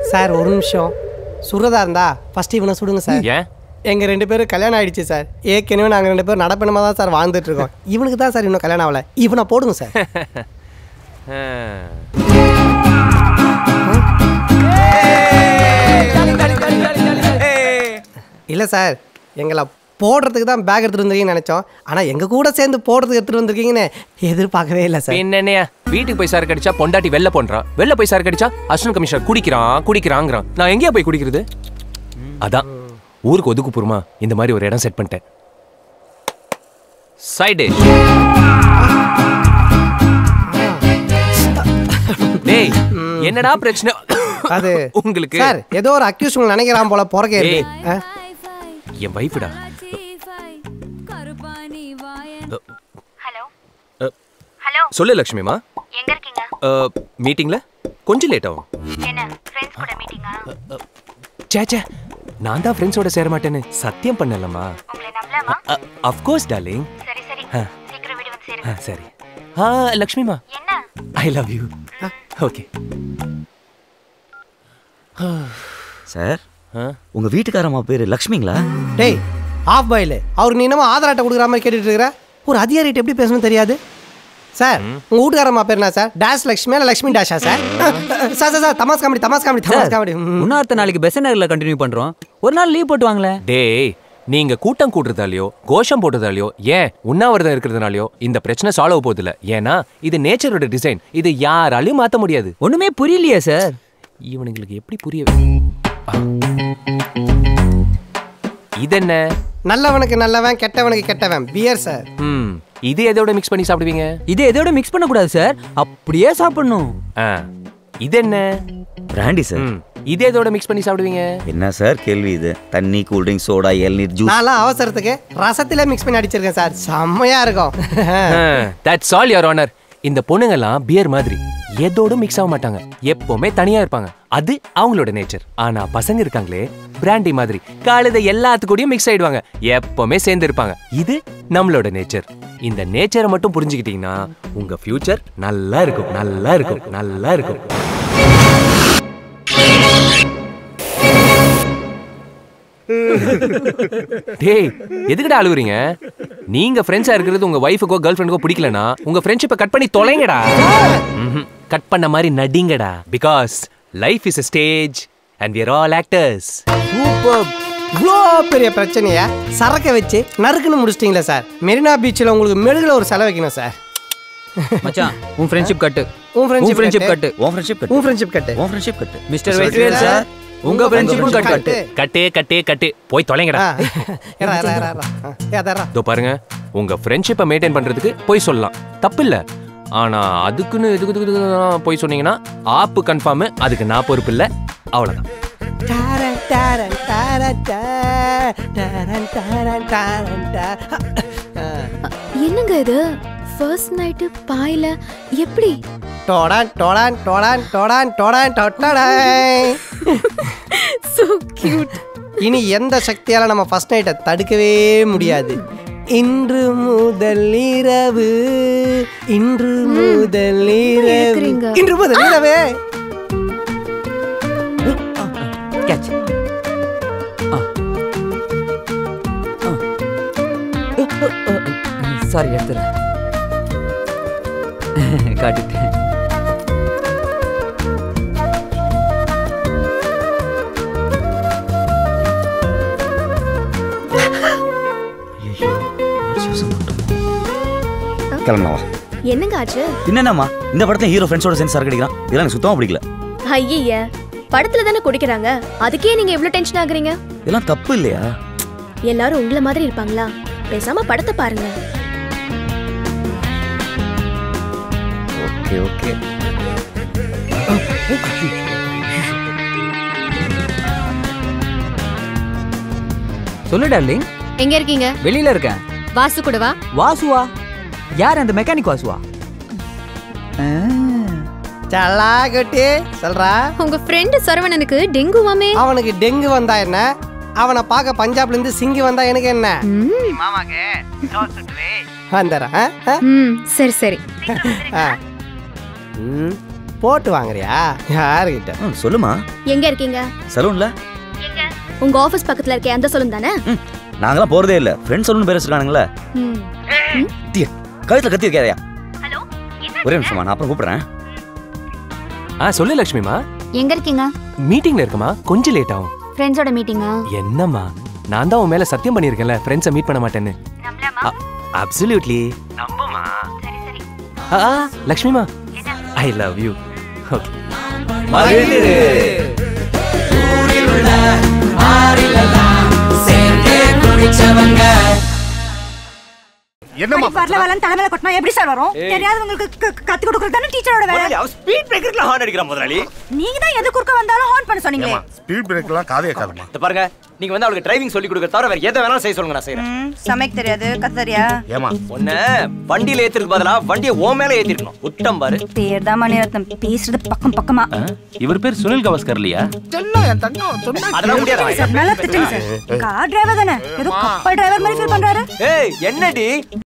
Sir ஒரு நிமிஷம் சுடுறதா இருந்தா ஃபர்ஸ்ட் இவனை சுடுங்க சார் ஏன் எங்க ரெண்டு பேரும் கல்யாணம் ஆயிடுச்சு சார் ஏற்கனவே நாங்க ரெண்டு பேரும் நடப்பினமா தான் சார் வாழ்ந்துட்டு இருக்கோம் இவனுக்கு தான் சார் இன்னும் கல்யாணம் ஆகல இவனை போடுங்க சார் இல்ல சார் எங்களை போடுறதுக்கு தான் பேக் எடுத்துட்டு வந்திருக்கீங்கன்னு நினைச்சோம் ஆனா எங்க கூட சேர்ந்து போடுறதுக்கு எடுத்துட்டு வந்திருக்கீங்கன்னு எதிர்பார்க்கவே இல்லை சார் என்னையா வீட்டுக்கு போய் சார் கடிச்சா பொண்டாட்டி வெளில போன்றான் வெளில போய் சார் கடிச்சா அசிஸ்டன்ட் கமிஷனர் குடிக்கிறான் குடிக்கிறாங்கிறான் நான் எங்கேயா போய் குடிக்கிறது அதான் ஊருக்கு ஒதுக்குப்புறமா இந்த மாதிரி ஒரு இடம் செட் பண்ணிட்டேன் சைடு டேய் என்னடா பிரச்சனை அது உங்களுக்கு சார் ஏதோ ஒரு அக்யூஸ் உங்களை நினைக்கிறான் போல பிறக்க இருக்கு ஆ? என் வைஃப்டா ஹலோ ஹலோ சொல்லு லக்ஷ்மிமா எங்க இருக்கீங்க மீட்டிங்ல கொஞ்சம் லேட் ஆகும் என்ன ஃப்ரெண்ட்ஸ் கூட மீட்டிங்கா சே சே நான் தான் ஃப்ரெண்ட்ஸோட சேர மாட்டேன்னு சத்தியம் பண்ணலம்மா உங்களை நம்பலாமா அஃப்கோர்ஸ் டார்லிங் சரி சரி ஆ. சீக்கிரம் வீடு வந்து சேருங்க சரி ஆ லக்ஷ்மிமா என்ன I love you okay sir உங்க வீட்டுக்காரம்மா பேரு லக்ஷ்மிங்களா டேய் ஆஃப் பாயில் அவருக்கு நீ என்னமோ ஆதார் அட்டை கொடுக்குற மாதிரி கேட்டுட்டு இருக்கிற ஒரு அதிகாரிகிட்ட எப்படி பேசணும் தெரியாது சார் உங்க வீட்டுக்காரம்மா பேர் என்ன சார் டேஷ் லக்ஷ்மி இல்லை லக்ஷ்மி டேஷா சார் சார் சார் சார் தமாஸ் காமெடி தமாஸ் காமெடி தமாஸ் காமெடி ம். இன்னொருத்த நாளைக்கு பெசன் நகர்ல கண்டினியூ பண்றோம் ஒரு நாள் லீவ் போட்டு வாங்களேன் டேய் நீங்க கூட்டம் கூட்டுறதாலயோ கோஷம் போட்டதாலயோ ஏன் உண்ணாவிரதம் இருக்கிறதுனாலயோ இந்த பிரச்சனை சால்வ் ஆக போதில்ல ஏன்னா இது நேச்சரோட டிசைன் இது யாராலையும் மாத்த முடியாது ஒண்ணுமே புரியலையே சார் இவனுங்களுக்கு எப்படி புரிய இது என்ன நல்லவனுக்கு நல்லவன் கெட்டவனுக்கு கெட்டவன் பியர் சார் ம் இது எதோட மிக்ஸ் பண்ணி சாப்பிடுவீங்க இது எதோட மிக்ஸ் பண்ண கூடாது சார் அப்படியே சாப்பிடணும் ஆ இது என்ன பிராண்டி சார் ம் இது எதோட மிக்ஸ் பண்ணி சாப்பிடுவீங்க என்ன சார் கேள்வி இது தண்ணி கூல்ட்ரிங்க் சோடா இளநீர் ஜூஸ் நான்லாம் அவசரத்துக்கு ரசத்திலே மிக்ஸ் பண்ணி அடிச்சிருக்கேன் சார் செம்மையா இருக்கும் தட்ஸ் ஆல் யுவர் ஆனர் இந்த பொண்ணுங்கெல்லாம் பியர் மாதிரி எதோட மிக்ஸ் ஆக மாட்டாங்க எப்பவுமே தனியா இருப்பாங்க அது அவங்களோட நேச்சர் ஆனா பசங்க இருக்காங்களே பிராண்டி மாதிரி காலையில எல்லாத்துக்கூடயும் மிக்ஸ் ஆயிடுவாங்க எப்பவுமே சேர்ந்து இருப்பாங்க இது நம்மளோட நேச்சர் இந்த நேச்சரை மட்டும் புரிஞ்சுக்கிட்டீங்கன்னா உங்க ஃபியூச்சர் நல்லா இருக்கும் நல்லா இருக்கும் நல்லா இருக்கும் டேய் எதுக்குடா அழுகுறீங்க நீங்க ஃப்ரெண்ட்ஸா இருக்கிறது உங்க ஒய்ஃபுக்கோ கேர்ள் ஃப்ரெண்டுக்கோ பிடிக்கலனா உங்க ஃப்ரெண்ட்ஷிப்பை கட் பண்ணி தொலைங்கடா கட் பண்ண மாதிரி நடிங்கடா because life is a stage and we are all actors super இவ்வளோ பெரிய பிரச்சனைய சரக்க வச்சு நறுக்குன்னு முடிச்சிட்டீங்களே சார் மெரினா பீச்சில் உங்களுக்கு மெழுகுல ஒரு செலவு வைக்கணும் சார் மச்சான் உன் ஃப்ரெண்ட்ஷிப் கட்டு உன் friendship ஃப்ரெண்ட்ஷிப் கட்டு. கட்டு உன் ஃப்ரெண்ட்ஷிப் கட்டு உன் ஃப்ரெண்ட்ஷிப் கட்டு உன் ஃப்ரெண்ட்ஷிப் கட்டு மிஸ்டர் வெற்றிவேல் சார் உங்க ஃப்ரெண்ட்ஷிப்பும் கட்டு கட்டு. கட்டே கட்டே கட்டு போய் தொலைங்கடா ஆ. ஏறா, ஏறா, ஏறா, ஏறா. ஆ, ஏ, அதேறா. இதோ பாருங்க உங்க ஃப்ரெண்ட்ஷிப்பை மெயின்டைன் பண்றதுக்கு போய் சொல்லலாம் தப்பு இல்ல ஆனா அதுக்குன்னு இதுக்கு இதுக்கு இதுக்கு போய் சொன்னீங்கன்னா ஆப்பு கன்ஃபார்ம் அதுக்கு நான் பொறுப்பு இல்ல அவ்வளவுதான் டாரன், டாரன், டாரன், டா, டாரன், டாரன், டாரன், டா. ஆ. என்னங்க இது ஃபர்ஸ்ட் நைட்டு பாயில எப்படி டொடான், டொடான், டொடான், டொடான், டொடான், டொட்டடாய். சோ கியூட் இனி எந்த சக்தியால நம்ம ஃபர்ஸ்ட் நைட்டை தடுக்கவே முடியாது இன்று முதல் இரவு இன்று முதல் இரவு இழுக்கிறீங்க. இன்று முதல் இரவு கேட்ச் சாரி எடுத்துறேன் காட்டுட்டேன் கிளம்பலாம் வா என்னங்க ஆச்சு என்னென்னம்மா இந்த படத்துல ஹீரோ ஃப்ரெண்ட்ஸோட சேர்ந்து சரக்கு அடிக்கிறான் இதெல்லாம் எனக்கு சுத்தமா பிடிக்கல ஐய படத்துல தானே குடிக்கிறாங்க அதுக்கே நீங்க இவ்ளோ டென்ஷன் ஆகுறீங்க இதெல்லாம் தப்பு இல்லையா எல்லாரும் உங்களை மாதிரி இருப்பாங்களா பேசாம படத்தை பாருங்க ஓகே ஓகே சொல்லு டார்லிங் எங்க இருக்கீங்க வெளியில இருக்கேன் வாசு கூடவா வாசுவா யார் அந்த மெக்கானிக் வாசுவா சல்லா கட்டி சொல்றா உங்க ஃப்ரெண்ட் சரவணனுக்கு டெங்குவாமே அவனுக்கு டெங்கு வந்தா என்ன அவனை பார்க்க பஞ்சாப்ல இருந்து சிங்கி வந்தா எனக்கு என்ன வந்துடுறேன் ஆ? ஆ? ம் சரி சரி ஆ. ம். போட்டு வாங்குறியா யாருக்கிட்ட ம் சொல்லுமா எங்க இருக்கீங்க சலூன்ல எங்க உங்க ஆபீஸ் பக்கத்துல இருக்க அந்த சொல்லும் தானே ம் நாங்களாம் போறதே இல்ல ஃப்ரெண்ட் சலூன் பேர் வச்சிருக்கானுங்களே ம். திய கழுத்துல கத்தி இருக்காதயா ஹலோ என்ன ஒரே நிமிஷமா நான் அப்புறம் கூப்பிடுறேன் ஆ சொல்லு லக்ஷ்மிமா எங்க இருக்கீங்க மீட்டிங்ல இருக்கமா கொஞ்சம் லேட் ஆகும் ஃப்ரெண்ட்ஸோட மீட்டிங்கா என்னம்மா நான் தான் உன் மேல சத்தியம் பண்ணியிருக்கேன்ல ஃப்ரெண்ட்ஸை மீட் பண்ண மாட்டேன்னு நம்பலாமா அப்சல்யூட்லி நம்புமா சரி சரி ஆ லக்ஷ்மிமா ஐ லவ் யூ ஓகே என்னம்மா வரல வரலன்னு தலைமையில கொட்டினா எப்படி சார் வரும் தெரியாதவங்களுக்கு க- க- கத்து கொடுக்கறது தானே டீச்சரோட வேலை ஸ்பீட் பிரேக்கர்ல ஹார்ன் அடிக்கிறான் முதலாளி நீங்க தான் எது குறுக்க வந்தாலும் ஹார்ன் பண்ண சொன்னீங்களே ஸ்பீட் பிரேக்லாம் காதே காதுமா இந்த பாருங்க நீங்க வந்து அவளுக்கு டிரைவிங் சொல்லி கொடுக்க தவிர வேற எதை வேணாலும் செய்ய சொல்லுங்க நான் செய்யறேன் ம், சமைக்க தெரியாது கத்து தெரியா ஏமா ஒண்ணு வண்டியில ஏத்திருக்கு பதிலா வண்டியை ஓ மேல ஏத்திருக்கணும் உட்டம் பாரு பேர் தான் மணிரத்னம் பேசுறது பக்கம் பக்கமா இவர் பேர் சுனில் கவாஸ்கர் இல்லையா என் தங்கம் சொன்னா அதெல்லாம் முடியாது சார் நல்லா திட்டுங்க சார் கார் டிரைவர் தானே ஏதோ கப்பல் டிரைவர் மாதிரி ஃபீல் பண்றாரு ஏய் என்னடி